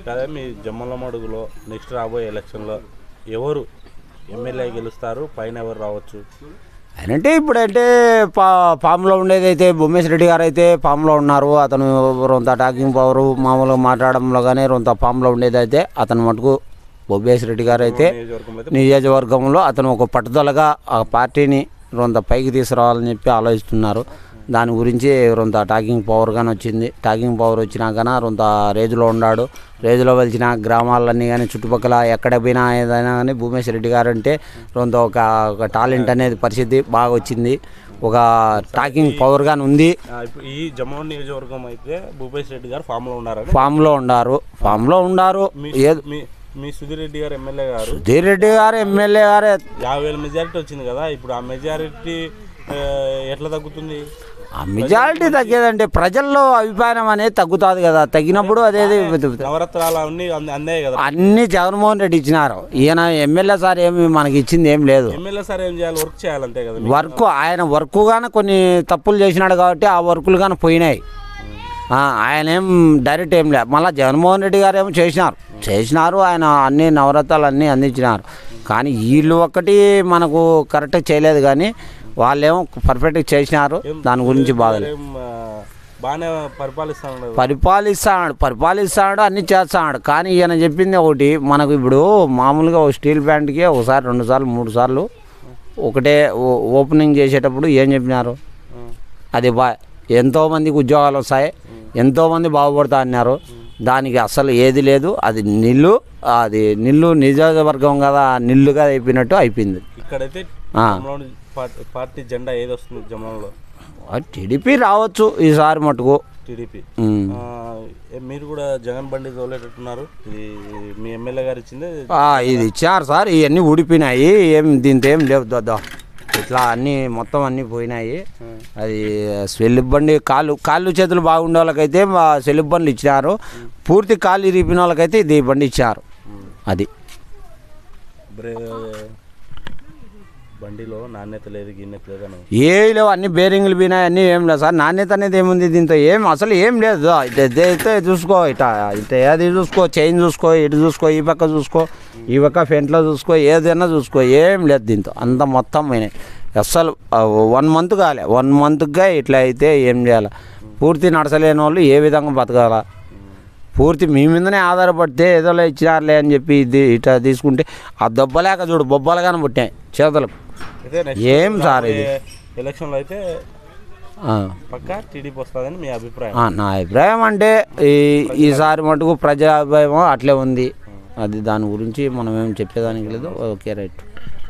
కదా మీ జమ్మల మడుగులో నెక్స్ట్ రాబోయే ఎలక్షన్లో ఎవరు ఎమ్మెల్యే గెలుస్తారు పైన ఎవరు రావచ్చు అంటే ఇప్పుడంటే పా ఫామ్లో ఉండేది అయితే భూమేష్ రెడ్డి గారు అయితే ఫామ్లో ఉన్నారు అతను రొంత టాకింగ్ పవర్ మామూలుగా మాట్లాడడంలో కానీ రొంత ఫామ్లో ఉండేది అయితే అతను మటుకు భూమేష్ రెడ్డి గారు అయితే నియోజకవర్గంలో అయితే నియోజకవర్గంలో అతను ఒక పట్టుదలగా ఆ పార్టీని రొంత పైకి తీసుకురావాలని చెప్పి ఆలోచిస్తున్నారు దాని గురించి రొంత టాకింగ్ పవర్ కానీ వచ్చింది టాకింగ్ పవర్ వచ్చినాకన రొంత రేజులో ఉన్నాడు రేజులో వెలిచిన గ్రామాలన్నీ కానీ చుట్టుపక్కల ఎక్కడ పోయినా ఏదైనా కానీ భూమేష్ రెడ్డి గారు అంటే రొంత ఒక ఒక టాలెంట్ అనేది పరిస్థితి బాగా వచ్చింది ఒక టాకింగ్ పవర్ కానీ ఉంది ఆ, ఇప్పుడు ఈ జమ్మల నియోజకవర్గం అయితే భూపేష్ రెడ్డి గారు ఫామ్లో ఉన్నారని ఫామ్లో ఉండారు ఫామ్లో ఉండారు మీ ఏదో మీ మీ సుధీర్ రెడ్డి గారు ఎమ్మెల్యే గారు సుధీర్ రెడ్డి గారు ఎమ్మెల్యే గారే యాభై వేల మెజారిటీ వచ్చింది కదా ఇప్పుడు ఆ మెజారిటీ ఎట్లా తగ్గుతుంది ఆ మెజారిటీ తగ్గేదంటే ప్రజల్లో అభిప్రాయం అనేది తగ్గుతుంది కదా తగ్గినప్పుడు అదేది నవరత్నాలు అన్ని అంద- అందాయి కదా అన్ని జగన్మోహన్ రెడ్డి ఇచ్చినారు ఈయన ఎమ్మెల్యే సార్ ఏమి మనకి ఇచ్చింది ఏం లేదు ఎమ్మెల్యే సార్ ఏం చేయాలి వర్క్ చేయాలంతే కదా వర్క్ ఆయన వర్క్ గానే కొన్ని తప్పులు చేసినాడు కాబట్టి ఆ వర్కులు కానీ పోయినాయి ఆ, ఆయన ఏం డైరెక్ట్ ఏం లేదు మళ్ళీ జగన్మోహన్ రెడ్డి గారు ఏమో చేసినారు చేసినారు ఆయన అన్ని నవరత్నాలు అన్నీ అందించినారు కానీ వీళ్ళు ఒక్కటి మనకు కరెక్ట్ చేయలేదు కానీ వాళ్ళేమో పర్ఫెక్ట్గా చేసినారు దాని గురించి బాగా ఏం, ఆ, బాగానే పరిపాలిస్తాను కదా పరిపాలిస్తాడు పరిపాలిస్తాడు అన్ని చేస్తాడు కానీ ఈయన చెప్పింది ఒకటి మనకు ఇప్పుడు మామూలుగా ఒక స్టీల్ ప్లాంట్కి ఒకసారి రెండు సార్లు మూడు సార్లు ఒకటే ఓ- ఓపెనింగ్ చేసేటప్పుడు ఏం చెప్పినారు అది బా ఎంతోమందికి ఉద్యోగాలు వస్తాయి ఎంతోమంది బాగుపడతా అన్నారు దానికి అసలు ఏది లేదు అది నిల్లు అది నిల్లు నియోజకవర్గం కదా నిల్లుగా అయిపోయినట్టు అయిపోయింది ఇక్కడైతే ఆ. జమ్మలోని పార్టీ- పార్టీ జెండా ఏది వస్తుంది జమ్మలో టీడీపీ రావచ్చు ఈసారి మటుకు టీడీపీ ఉమ్. మీరు కూడా జగన్ బండి తోలేటట్టున్నారు ఇది మీ ఎమ్మెల్యే గారు ఇచ్చింది ఆ, ఇది ఇచ్చారు సార్ ఇవన్నీ ఊడిపోయినాయి ఏం దీంతో ఏం లేవు దొద్దా ఇట్లా అన్నీ మొత్తం అన్నీ పోయినాయి అది సెల్లు బండి కాళ్ళు కాళ్ళు చేతులు బాగుండే వాళ్ళకైతే మా సెల్లు బండ్లు ఇచ్చినారు పూర్తి కాళ్ళు ఇరిగిపోయిన వాళ్ళకైతే ఇది బండి ఇచ్చారు అది బ్రే బండిలో నాణ్యత లేదు గిన్నెత లేదు అని ఏ లేవు అన్ని బేరింగ్లు పోయినాయి అన్నీ ఏం లేదు సార్ నాణ్యత అనేది ఏముంది దీంతో ఏం అసలు ఏం లేదు దో, ఇట- ఇట అయితే చూసుకో ఇట ఇట ఏది చూసుకో చైన్ చూసుకో ఇటు చూసుకో ఈ పక్క చూసుకో ఈ పక్క ఫ్రంట్లో చూసుకో ఏదైనా చూసుకో ఏం లేదు దీంతో అంత మొత్తం పోయినాయి అస్సలు వన్ మంత్ కాలే వన్ మంత్గా ఇట్లా అయితే ఏం చేయాలి పూర్తి నడచలేని వాళ్ళు ఏ విధంగా బతకాల పూర్తి మీ మీదనే ఆధారపడితే ఏదోలో ఇచ్చినారులే అని చెప్పి ఇది ఇట్లా తీసుకుంటే ఆ దెబ్బలేక చూడు బొబ్బలు కానీ పుట్టాయి చేతులకు అయితే నెక్స్ట్ ఏం సార్ ఇది? రాబోయే ఎలక్షన్లో అయితే ఆ. పక్కా టీడీపీ వస్తుందని మీ అభిప్రాయం ఆ, నా అభిప్రాయం అంటే ఈ ఈసారి మటుకు ప్రజాభిప్రాయం అట్లే ఉంది అది దాని గురించి మనం ఏం చెప్పేదానికి లేదు ఓకే రైట్